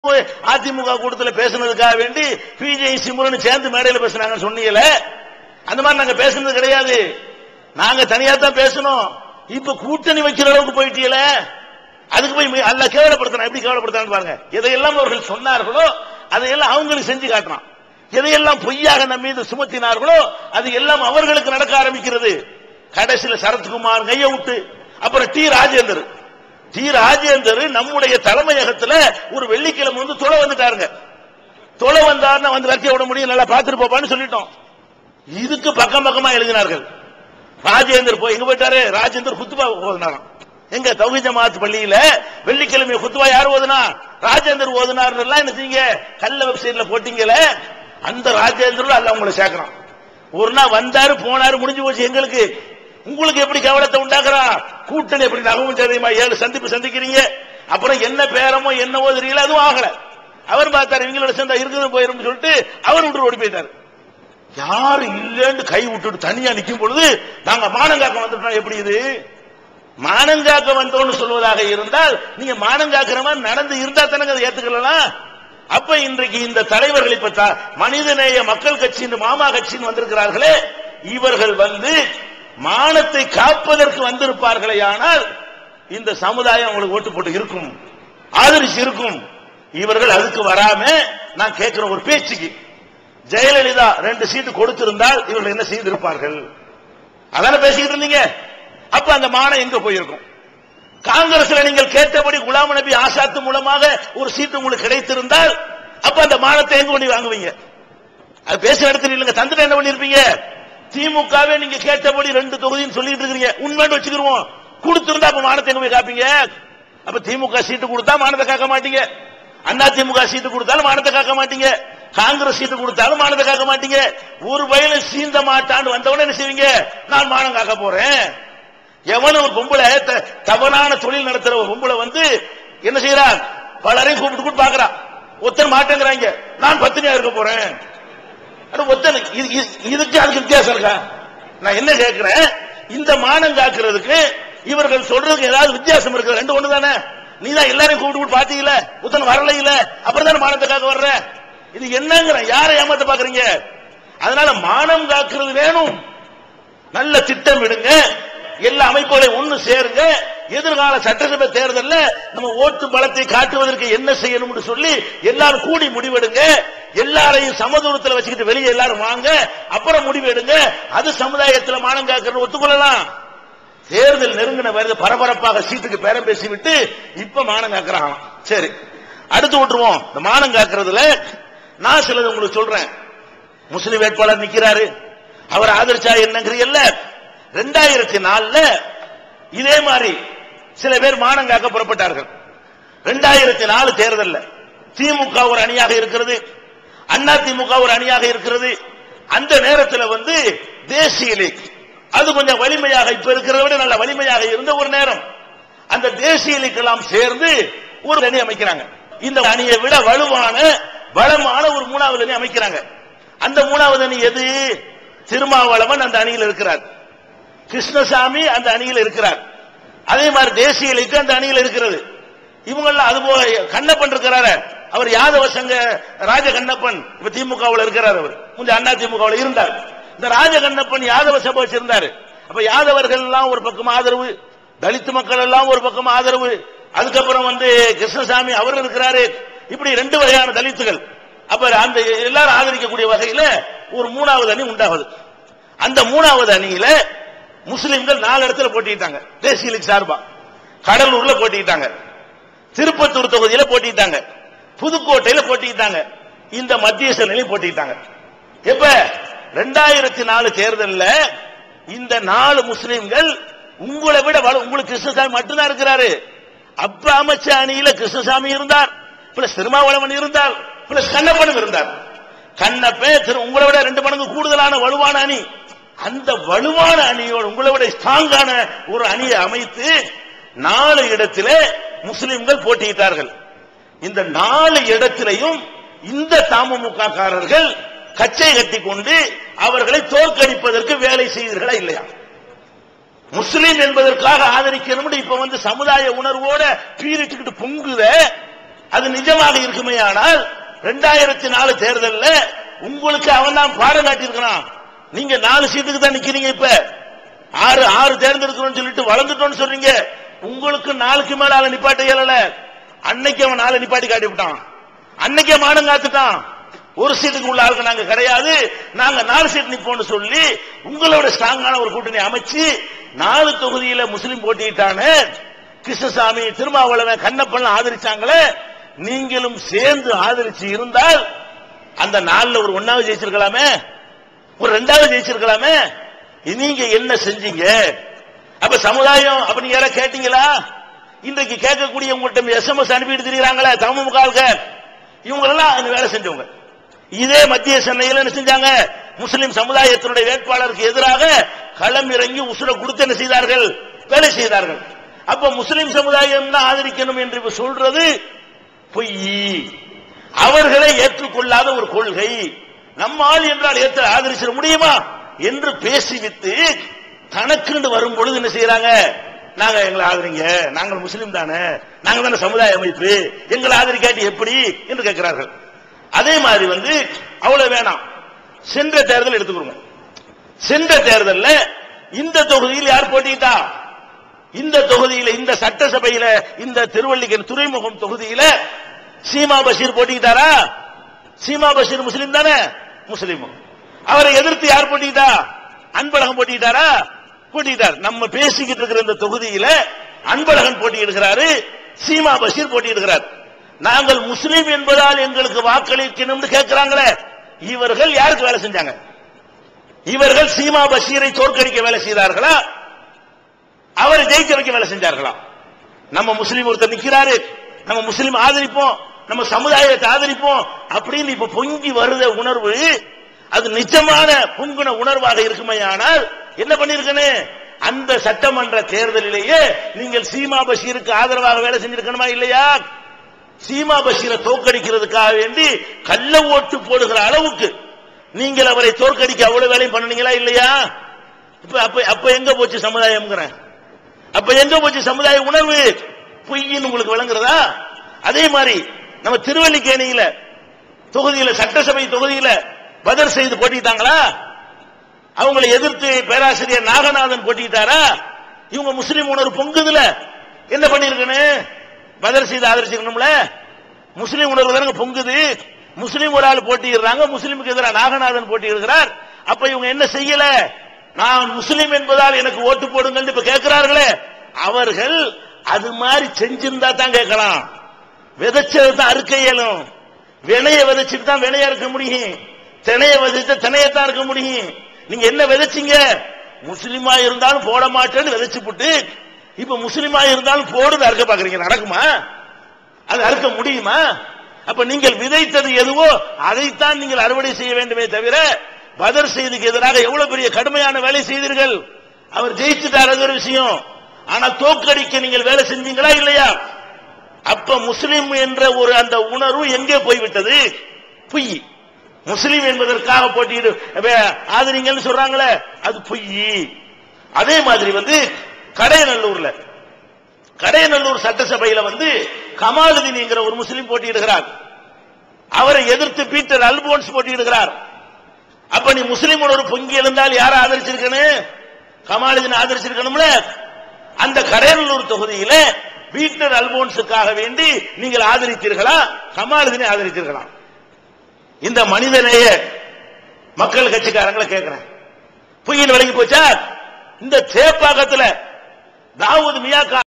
அதிமுக கூட்டத்தில் பேசுனதுக்காக வேண்டி பிஜேபி சிம்ரன் சேர்ந்து மேடையில் பேசுனாங்க சொன்னீங்கல்ல அந்த மாதிரி நாங்க பேசுனது கிடையாது நாங்க தனியா தான் பேசணும் இப்ப கூட்டணி வைக்கிற அளவுக்கு போயிட்டீல அதுக்கு போய் அல்ல கேவலப்படுத்தினா எப்படி கேவலப்படுத்தான்னு பாருங்க எதையெல்லாம் அவர்கள் சொன்னார்களோ அதையெல்லாம் அவங்களுக்கு செஞ்சு காட்டுறான் எதையெல்லாம் பொய்யாக நம்ம மீது சுமத்தினார்களோ அது எல்லாம் அவர்களுக்கு நடக்க ஆரம்பிக்கிறது கடைசியில சரத்குமார் கைய விட்டு அப்புறம் டி ராஜேந்தர் டி ராஜேந்தர் நம்முடைய தலைமையகத்துல ஒரு வெள்ளிக்கிழமை வந்து தொலை வந்துட்டாருங்க தொலை வந்தாருன்னா வந்து வைக்க விட முடியும் நல்லா பார்த்துட்டு போப்பான்னு சொல்லிட்டோம் இதுக்கு பக்கம் பக்கமா எழுதினார்கள் ராஜேந்தர் போய் எங்க போயிட்டாரு ராஜேந்தர் குத்துபா ஓதுனாராம் எங்க தௌஹி ஜமாத் பள்ளியில வெள்ளிக்கிழமை குத்துவா யார் ஓதுனா ராஜேந்தர் ஓதுனார் எல்லாம் என்ன செய்யுங்க கல்ல வெப்சைட்ல போட்டீங்கல அந்த ராஜேந்தர் அல்ல உங்களை சேர்க்கிறான் ஒரு நாள் வந்தாரு போனாரு முடிஞ்சு போச்சு எங்களுக்கு உங்களுக்கு எப்படி கவலத்தை உண்டாக்குறா கூட்டணி எப்படி நகவும் தெரியுமா ஏழு சந்திப்பு சந்திக்கிறீங்க அப்புறம் என்ன பேரமோ என்னவோ தெரியல அதுவும் ஆகல அவர் பார்த்தாரு இவங்களோட சேர்ந்தா இருக்குது போயிரும் சொல்லிட்டு அவர் விட்டு ஓடி போயிட்டாரு யாரு இல்லன்னு கை விட்டுட்டு தனியா நிக்கும் பொழுது நாங்க மானங்காக்க வந்துட்டோம் எப்படி இது மானங்காக்க வந்தோம்னு சொல்வதாக இருந்தால் நீங்க மானங்காக்கிற மாதிரி நடந்து இருந்தா தானே அதை ஏத்துக்கலாம் அப்ப இன்றைக்கு இந்த தலைவர்கள் இப்ப த- மனிதநேய மக்கள் கட்சி இந்த மாமா கட்சின்னு வந்திருக்கிறார்களே இவர்கள் வந்து மானத்தை காப்பதற்கு வந்திருப்பார்களே ஆனால் இந்த சமுதாயம் அவங்களுக்கு ஓட்டு போட்டு இருக்கும் ஆதரிச்சு இருக்கும் இவர்கள் அதுக்கு வராம நான் கேட்கிற ஒரு பேச்சுக்கு ஜெயலலிதா ரெண்டு சீட்டு கொடுத்திருந்தால் இவர்கள் என்ன செய்திருப்பார்கள் அதான பேசிக்கிட்டு இருந்தீங்க அப்ப அந்த மானம் எங்க போயிருக்கும் காங்கிரஸ்ல நீங்கள் கேட்டபடி குலாம் நபி ஆசாத்து மூலமாக ஒரு சீட்டு உங்களுக்கு கிடைத்திருந்தால் அப்ப அந்த மானத்தை எங்க கொண்டு வாங்குவீங்க அது பேசுற இடத்துல இல்லைங்க தந்துட்டு என்ன பண்ணிருப்பீங்க திமுகவே நீங்க கேட்டபடி ரெண்டு தொகுதின்னு சொல்லிட்டு இருக்கீங்க உண்மைன்னு வச்சுக்கிருவோம் கொடுத்திருந்தா அப்ப மானத்தை எங்க போய் காப்பீங்க அப்ப திமுக சீட்டு கொடுத்தா மானத்தை காக்க மாட்டீங்க அண்ணா திமுக சீட்டு கொடுத்தாலும் மானத்தை காக்க மாட்டீங்க காங்கிரஸ் சீட்டு கொடுத்தாலும் மானத்தை காக்க மாட்டீங்க ஒரு வயல சீந்த மாட்டான்னு வந்தவன என்ன செய்வீங்க நான் மானம் காக்க போறேன் எவன ஒரு பொம்பளை த- தவறான தொழில் நடத்துற ஒரு பொம்பளை வந்து என்ன செய்யறான் பலரையும் கூப்பிட்டு கூப்பிட்டு பாக்குறான் ஒருத்தர் மாட்டேங்கிறாங்க நான் பத்தினியா இருக்க போறேன் அட ஒத்தனை இது- இது- இதுக்கு அதுக்கு வித்தியாசம் இருக்கா நான் என்ன கேட்கிறேன் இந்த மானம் காக்குறதுக்கு இவர்கள் சொல்றதுக்கு ஏதாவது வித்தியாசம் இருக்கு ரெண்டு ஒண்ணு தானே நீ தான் எல்லாரையும் கூப்பிட்டு கூப்பிட்டு பாத்தீங்கல உத்தன் வரல இல்ல அப்புறம் தானே மானத்தை காக்க வர்ற இது என்னங்கிற யாரை ஏமாத்த பாக்குறீங்க அதனால மானம் காக்குறது வேணும் நல்ல திட்டம் விடுங்க எல்லா அமைப்புகளையும் ஒண்ணு சேருங்க எதிர்கால சட்டசபை தேர்தல்ல நம்ம ஓட்டு பலத்தை காட்டுவதற்கு என்ன செய்யணும்னு சொல்லி எல்லாரும் கூடி முடிவெடுங்க எல்லாரையும் சமதூரத்தில் வச்சுக்கிட்டு வெளியே எல்லாரும் வாங்க அப்புறம் முடிவெடுங்க அது சமுதாயத்துல மானம் காக்கிறன்னு ஒத்துக்கொள்ளலாம் தேர்தல் நெருங்கின வருது பரபரப்பாக சீட்டுக்கு பேரம் பேசிவிட்டு இப்ப மானம் காக்குறாங்க சரி அடுத்து விட்டுருவோம் இந்த மானம் காக்குறதுல நான் சிலது உங்களுக்கு சொல்றேன் முஸ்லிம் வேட்பாளர் நிக்கிறாரு அவர் ஆதரிச்சா என்னங்கிறீல்ல ரெண்டாயிரத்தி நாலுல இதே மாதிரி சில பேர் மானம் காக்க புறப்பட்டார்கள் ரெண்டாயிரத்தி நாலு தேர்தல்ல திமுக ஒரு அணியாக இருக்கிறது அண்ணா திமுக ஒரு அணியாக இருக்கிறது அந்த நேரத்தில் வந்து தேசிய லீக் அது கொஞ்சம் வலிமையாக இப்ப இருக்கிறத விட நல்ல வலிமையாக இருந்த ஒரு நேரம் அந்த தேசிய லீக் எல்லாம் சேர்ந்து ஒரு அணி அமைக்கிறாங்க இந்த அணியை விட வலுவான பலமான ஒரு மூணாவது அணி அமைக்கிறாங்க அந்த மூணாவது அணி எது திருமாவளவன் அந்த அணியில் இருக்கிறார் கிருஷ்ணசாமி அந்த அணியில் இருக்கிறார் அதே மாதிரி தேசிய லீக் அந்த அணியில் இருக்கிறது இவங்கெல்லாம் அது போக கண்ணப்பன் இருக்கிறாரு அவர் யாதவ சங்க ராஜ கண்ணப்பன் இப்ப திமுகவில் இருக்கிறார் அவர் முந்தைய அண்ணா திமுகவில் இருந்தார் இந்த ராஜ கண்ணப்பன் யாதவ சபை வச்சிருந்தாரு அப்ப யாதவர்கள் எல்லாம் ஒரு பக்கம் ஆதரவு தலித் மக்கள் எல்லாம் ஒரு பக்கம் ஆதரவு அதுக்கப்புறம் வந்து கிருஷ்ணசாமி அவர் இருக்கிறாரு இப்படி ரெண்டு வகையான தலித்துகள் அப்ப அந்த எல்லாரும் ஆதரிக்கக்கூடிய வகையில ஒரு மூணாவது அணி உண்டாகுது அந்த மூணாவது அணியில முஸ்லிம்கள் நாலு இடத்துல போட்டிட்டாங்க தேசிய லீக் சார்பா கடலூர்ல போட்டிட்டாங்க திருப்பத்தூர் தொகுதியில போட்டிட்டாங்க புதுக்கோட்டையில போட்டிட்டாங்க இந்த மத்திய சென்னையிலும் போட்டிட்டாங்க எப்ப ரெண்டாயிரத்தி நாலு தேர்தல்ல இந்த நாலு முஸ்லிம்கள் உங்களை விட வலு- உங்களுக்கு கிருஷ்ணசாமி மட்டும்தான் இருக்கிறாரு அப்ப அமைச்ச அணியில கிருஷ்ணசாமி இருந்தார் பிளஸ் திருமாவளவன் இருந்தார் பிளஸ் கண்ணப்பனும் இருந்தார் கண்ணப்பே திரு உங்களை விட ரெண்டு மடங்கு கூடுதலான வலுவான அணி அந்த வலுவான அணியோடு உங்களை விட ஸ்ட்ராங்கான ஒரு அணியை அமைத்து நாலு இடத்திலே முஸ்லிம்கள் போட்டியிட்டார்கள் இந்த நாலு இடத்திலையும் இந்த தமுக காரர்கள் கச்சை கட்டி கொண்டு அவர்களை தோற்கடிப்பதற்கு வேலை செய்தீர்களா இல்லையா முஸ்லிம் என்பதற்காக ஆதரிக்கணும் இப்ப வந்து சமுதாய உணர்வோட பீரிட்டுக்கிட்டு பொங்குத அது நிஜமாக இருக்குமே ஆனால் ரெண்டாயிரத்தி நாலு தேர்தல்ல உங்களுக்கு அவன் தான் பாடம் காட்டியிருக்கிறான் நீங்க நாலு சீட்டுக்கு தான் நிக்கிறீங்க இப்ப ஆறு ஆறு தேர்ந்தெடுக்கணும்னு சொல்லிட்டு வளர்ந்துட்டோம்னு சொல்றீங்க உங்களுக்கு நாளுக்கு மேல ஆளை நிப்பாட்ட இயலல அன்னைக்கு அவன் நாளை நிப்பாட்டி காட்டி விட்டான் அன்னைக்கே மானம் காத்துட்டான் ஒரு சீட்டுக்கு உள்ள ஆளுக்கு நாங்க கிடையாது நாங்க நாலு சீட் நிப்போம்னு சொல்லி உங்களோட ஸ்ட்ராங்கான ஒரு கூட்டணி அமைச்சு நாலு தொகுதியில முஸ்லிம் போட்டிட்டானே கிருஷ்ணசாமி திருமாவளவன் கண்ணப்பன் ஆதரிச்சாங்களே நீங்களும் சேர்ந்து ஆதரிச்சு இருந்தால் அந்த நாள்ல ஒரு ஒன்னாவது ஜெயிச்சிருக்கலாமே ஒரு ரெண்டாவது ஜெயிச்சிருக்கலாமே நீங்க என்ன செஞ்சீங்க அப்ப சமுதாயம் அப்ப நீங்க யாராவது கேட்டீங்களா இன்றைக்கு கேட்கக்கூடிய உங்கள்கிட்ட எஸ்எம்எஸ் அனுப்பிட்டு திரிகிறாங்களே தமுக இவங்க எல்லாம் அந்த வேலை செஞ்சவங்க இதே மத்திய சென்னையில் என்ன செஞ்சாங்க முஸ்லிம் சமுதாயத்தினுடைய வேட்பாளருக்கு எதிராக களம் இறங்கி உசுர கொடுத்து என்ன செய்தார்கள் வேலை செய்தார்கள் அப்ப முஸ்லிம் சமுதாயம் தான் ஆதரிக்கணும் என்று இப்ப சொல்றது பொய் அவர்களை ஏற்றுக்கொள்ளாத ஒரு கொள்கை நம்ம ஆள் என்றால் ஏற்ற ஆதரிச்சிட முடியுமா என்று பேசிவிட்டு தனக்குண்டு வரும் பொழுது என்ன செய்யறாங்க நாங்க எங்களை ஆதரிங்க நாங்கள் முஸ்லிம் தானே நாங்க தானே சமுதாய அமைப்பு எங்களை ஆதரிக்காட்டி எப்படி என்று கேட்கிறார்கள் அதே மாதிரி வந்து அவ்வளவு வேணாம் சென்ற தேர்தல் எடுத்துக்கிறோம் சென்ற தேர்தல்ல இந்த தொகுதியில் யார் போட்டிட்டா இந்த தொகுதியில இந்த சட்டசபையில இந்த திருவள்ளிக்கன் துறைமுகம் தொகுதியில சீமா பஷீர் போட்டிக்கிட்டாரா சீமா பஷீர் முஸ்லீம் தானே முஸ்லீம் அவரை எதிர்த்து யார் போட்டிக்கிட்டா அன்பழகன் போட்டிக்கிட்டாரா போட்டிக்கிட்டார் நம்ம பேசிக்கிட்டு இருக்கிற இந்த தொகுதியில அன்பழகன் போட்டியிடுகிறாரு சீமா பஷீர் போட்டியிடுகிறார் நாங்கள் முஸ்லீம் என்பதால் எங்களுக்கு வாக்களிக்கணும்னு கேட்கிறாங்களே இவர்கள் யாருக்கு வேலை செஞ்சாங்க இவர்கள் சீமா பஷீரை தோற்கடிக்க வேலை செய்தார்களா அவரை ஜெயிக்க வைக்க வேலை செஞ்சார்களா நம்ம முஸ்லீம் ஒருத்தர் நிக்கிறாரு நம்ம முஸ்லீம் ஆதரிப்போம் நம்ம சமுதாயத்தை ஆதரிப்போம் அப்படின்னு இப்ப பொங்கி வருத உணர்வு அது நிஜமான பொங்குன உணர்வாக இருக்குமையானால் என்ன பண்ணிருக்கணும் அந்த சட்டமன்ற தேர்தலிலேயே நீங்கள் சீமா பஷீருக்கு ஆதரவாக வேலை செஞ்சிருக்கணுமா இல்லையா சீமா பஷீரை தோற்கடிக்கிறதுக்காக வேண்டி கள்ள ஓட்டு போடுகிற அளவுக்கு நீங்கள் அவரை தோற்கடிக்க அவ்வளவு வேலையும் பண்ணனீங்களா இல்லையா இப்ப அப்ப அப்ப எங்க போச்சு சமுதாயம்ங்கிறேன் அப்ப எங்க போச்சு சமுதாய உணர்வு பொய்ன்னு உங்களுக்கு விளங்குறதா அதே மாதிரி நம்ம திருவல்லிக்கேணியில தொகுதியில சட்டசபை தொகுதியில பதர் செய்து போட்டிட்டாங்களா அவங்களை எதிர்த்து பேராசிரியர் நாகநாதன் போட்டிட்டாரா இவங்க முஸ்லீம் உணர்வு பொங்குதுல என்ன பண்ணிருக்கணும் பதர் செய்து ஆதரிச்சிருக்கணும்ல முஸ்லீம் உணர்வு தானங்க பொங்குது முஸ்லீம் ஒரு ஆள் போட்டியிடுறாங்க முஸ்லீமுக்கு எதிராக நாகநாதன் போட்டியிடுகிறார் அப்ப இவங்க என்ன செய்யல நான் முஸ்லீம் என்பதால் எனக்கு ஓட்டு போடுங்கள் இப்ப கேட்கிறார்களே அவர்கள் அது மாதிரி செஞ்சிருந்தா தான் கேட்கலாம் விதைச்சது தான் அறுக்க இயலும் வினைய விதைச்சிட்டு தான் வினையா இருக்க முடியும் திணைய விதைச்ச திணையத்தான் இருக்க முடியும் நீங்க என்ன விதைச்சீங்க முஸ்லிமா இருந்தாலும் போட மாட்டேன்னு விதைச்சு போட்டு இப்ப முஸ்லிமா இருந்தாலும் போடுன்னு அறுக்க பாக்குறீங்க நடக்குமா அது அறுக்க முடியுமா அப்ப நீங்கள் விதைத்தது எதுவோ அதைத்தான் நீங்கள் அறுவடை செய்ய வேண்டுமே தவிர பதர் செய்திக்கு எதிராக எவ்வளவு பெரிய கடுமையான வேலை செய்தீர்கள் அவர் ஜெயிச்சுட்டார் அது ஒரு விஷயம் ஆனா தோக்கடிக்க நீங்கள் வேலை செஞ்சீங்களா இல்லையா அப்ப முஸ்லிம் என்ற ஒரு அந்த உணர்வு எங்கே போய்விட்டது பொய் முஸ்லிம் என்பதற்காக போட்டியிடு வே- ஆதரிங்கன்னு சொல்றாங்களே அது பொய் அதே மாதிரி வந்து கடையநல்லூர்ல கடையநல்லூர் சட்டசபையில வந்து கமாலுதீன்ங்கிற ஒரு முஸ்லிம் போட்டியிடுகிறார் அவரை எதிர்த்து பீட்டர் அல்போன்ஸ் போட்டியிடுகிறார் அப்ப நீ முஸ்லிம் ஒரு பொங்கி எழுந்தால் யாரை ஆதரிச்சிருக்கணும் கமாலுதீன் ஆதரிச்சிருக்கணும்ல அந்த கடையநல்லூர் தொகுதியில பீட்டர் அல்போன்ஸுக்காக வேண்டி நீங்கள் ஆதரித்தீர்களா கமாலுதீனை ஆதரித்தீர்களா இந்த மனிதநேய மக்கள் கட்சிக்காரங்களை கேட்கிறேன் பொய்யின் விலகி போச்சா இந்த சேப்பாக்கத்துல தாவூத் மியாக்கு